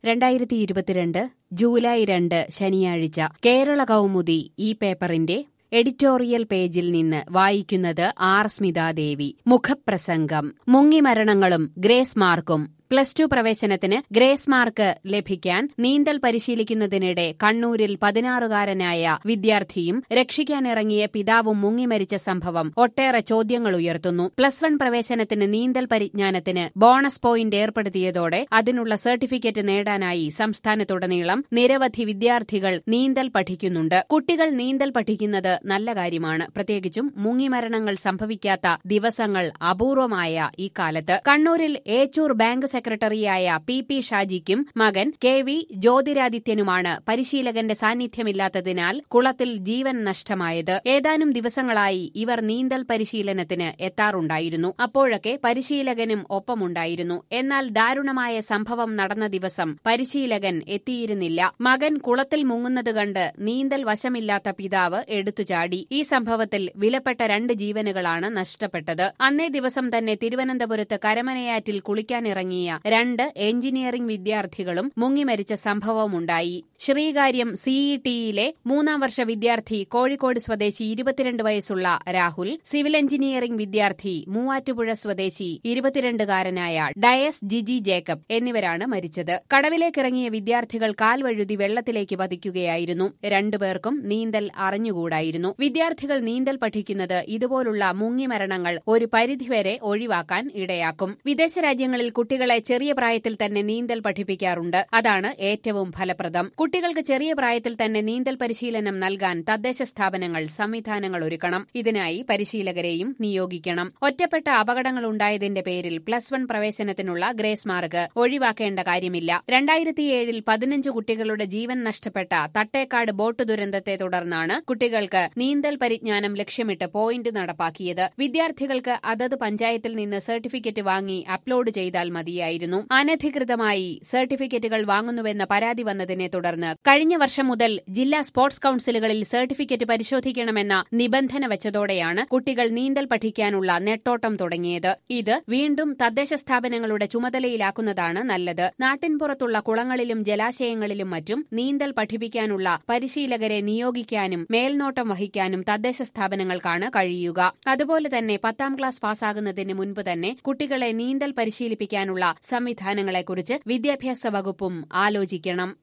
രണ്ടായിരത്തി ഇരുപത്തിരണ്ട് ജൂലൈ രണ്ട് ശനിയാഴ്ച കേരള കൗമുദി ഈ പേപ്പറിന്റെ എഡിറ്റോറിയൽ പേജിൽ നിന്ന് വായിക്കുന്നത് ആർ സ്മിതാദേവി മുഖപ്രസംഗം മുങ്ങിമരണങ്ങളും ഗ്രേസ് മാർക്കും പ്ലസ് ടു പ്രവേശനത്തിന് ഗ്രേസ് മാർക്ക് ലഭിക്കാൻ നീന്തൽ പരിശീലിക്കുന്നതിനിടെ കണ്ണൂരിൽ പതിനാറുകാരനായ വിദ്യാർത്ഥിയും രക്ഷിക്കാനിറങ്ങിയ പിതാവും മുങ്ങിമരിച്ച സംഭവം ഒട്ടേറെ ചോദ്യങ്ങൾ ഉയർത്തുന്നു പ്ലസ് വൺ പ്രവേശനത്തിന് നീന്തൽ പരിജ്ഞാനത്തിന് ബോണസ് പോയിന്റ് ഏർപ്പെടുത്തിയതോടെ അതിനുള്ള സർട്ടിഫിക്കറ്റ് നേടാനായി സംസ്ഥാനത്തുടനീളം നിരവധി വിദ്യാർത്ഥികൾ നീന്തൽ പഠിക്കുന്നുണ്ട് കുട്ടികൾ നീന്തൽ പഠിക്കുന്നത് നല്ല കാര്യമാണ് പ്രത്യേകിച്ചും മുങ്ങിമരണങ്ങൾ സംഭവിക്കാത്ത ദിവസങ്ങൾ അപൂർവമായ ഈ കാലത്ത് കണ്ണൂരിൽ ഏച്ചൂർ ബാങ്ക് സെക്രട്ടറിയായ പി പി ഷാജിക്കും മകൻ കെ വി ജ്യോതിരാദിത്യനുമാണ് പരിശീലകന്റെ സാന്നിധ്യമില്ലാത്തതിനാൽ കുളത്തിൽ ജീവൻ നഷ്ടമായത് ഏതാനും ദിവസങ്ങളായി ഇവർ നീന്തൽ പരിശീലനത്തിന് എത്താറുണ്ടായിരുന്നു അപ്പോഴൊക്കെ പരിശീലകനും ഒപ്പമുണ്ടായിരുന്നു എന്നാൽ ദാരുണമായ സംഭവം നടന്ന ദിവസം പരിശീലകൻ എത്തിയിരുന്നില്ല മകൻ കുളത്തിൽ മുങ്ങുന്നത് കണ്ട് നീന്തൽ വശമില്ലാത്ത പിതാവ് എടുത്തുചാടി ഈ സംഭവത്തിൽ വിലപ്പെട്ട രണ്ട് ജീവനുകളാണ് നഷ്ടപ്പെട്ടത് അന്നേ ദിവസം തന്നെ തിരുവനന്തപുരത്ത് കരമനയാറ്റിൽ കുളിക്കാനിറങ്ങിയ രണ്ട് എഞ്ചിനീയറിംഗ് വിദ്യാർത്ഥികളും മുങ്ങിമരിച്ച സംഭവമുണ്ടായി ശ്രീകാര്യം സിഇടിയിലെ മൂന്നാം വർഷ വിദ്യാർത്ഥി കോഴിക്കോട് സ്വദേശി ഇരുപത്തിരണ്ട് വയസ്സുള്ള രാഹുൽ സിവിൽ എഞ്ചിനീയറിംഗ് വിദ്യാർത്ഥി മൂവാറ്റുപുഴ സ്വദേശി ഇരുപത്തിരണ്ടുകാരനായ ഡയസ് ജിജി ജേക്കബ് എന്നിവരാണ് മരിച്ചത് കടവിലേക്കിറങ്ങിയ വിദ്യാർത്ഥികൾ കാൽവഴുതി വെള്ളത്തിലേക്ക് പതിക്കുകയായിരുന്നു രണ്ടുപേർക്കും നീന്തൽ അറിഞ്ഞുകൂടായിരുന്നു വിദ്യാർത്ഥികൾ നീന്തൽ പഠിക്കുന്നത് ഇതുപോലുള്ള മുങ്ങിമരണങ്ങൾ ഒരു പരിധിവരെ ഒഴിവാക്കാൻ ഇടയാക്കും വിദേശ രാജ്യങ്ങളിൽ കുട്ടികളെ ചെറിയ പ്രായത്തിൽ തന്നെ നീന്തൽ പഠിപ്പിക്കാറുണ്ട് അതാണ് ഏറ്റവും ഫലപ്രദം കുട്ടികൾക്ക് ചെറിയ പ്രായത്തിൽ തന്നെ നീന്തൽ പരിശീലനം നൽകാൻ തദ്ദേശ സ്ഥാപനങ്ങൾ സംവിധാനങ്ങൾ ഒരുക്കണം ഇതിനായി പരിശീലകരെയും നിയോഗിക്കണം ഒറ്റപ്പെട്ട അപകടങ്ങൾ ഉണ്ടായതിന്റെ പേരിൽ പ്ലസ് വൺ പ്രവേശനത്തിനുള്ള ഗ്രേസ് മാർക്ക് ഒഴിവാക്കേണ്ട കാര്യമില്ല രണ്ടായിരത്തിയേഴിൽ പതിനഞ്ച് കുട്ടികളുടെ ജീവൻ നഷ്ടപ്പെട്ട തട്ടേക്കാട് ബോട്ട് ദുരന്തത്തെ തുടർന്നാണ് കുട്ടികൾക്ക് നീന്തൽ പരിജ്ഞാനം ലക്ഷ്യമിട്ട് പോയിന്റ് നടപ്പാക്കിയത് വിദ്യാർത്ഥികൾക്ക് അതത് പഞ്ചായത്തിൽ നിന്ന് സർട്ടിഫിക്കറ്റ് വാങ്ങി അപ്ലോഡ് ചെയ്താൽ മതിയായിരുന്നു അനധികൃതമായി സർട്ടിഫിക്കറ്റുകൾ വാങ്ങുന്നുവെന്ന പരാതി വന്നതിനെ തുടർന്ന് കഴിഞ്ഞ വർഷം മുതൽ ജില്ലാ സ്പോർട്സ് കൌൺസിലുകളിൽ സർട്ടിഫിക്കറ്റ് പരിശോധിക്കണമെന്ന നിബന്ധന വെച്ചതോടെയാണ് കുട്ടികൾ നീന്തൽ പഠിക്കാനുള്ള നെട്ടോട്ടം തുടങ്ങിയത് ഇത് വീണ്ടും തദ്ദേശ സ്ഥാപനങ്ങളുടെ ചുമതലയിലാക്കുന്നതാണ് നല്ലത് നാട്ടിൻപുറത്തുള്ള കുളങ്ങളിലും ജലാശയങ്ങളിലും മറ്റും നീന്തൽ പഠിപ്പിക്കാനുള്ള പരിശീലകരെ നിയോഗിക്കാനും മേൽനോട്ടം വഹിക്കാനും തദ്ദേശ സ്ഥാപനങ്ങൾക്കാണ് കഴിയുക അതുപോലെ തന്നെ പത്താം ക്ലാസ് പാസ്സാകുന്നതിന് മുൻപ് തന്നെ കുട്ടികളെ നീന്തൽ പരിശീലിപ്പിക്കാനുള്ള സംവിധാനങ്ങളെക്കുറിച്ച് വിദ്യാഭ്യാസ വകുപ്പും ആലോചിക്കണം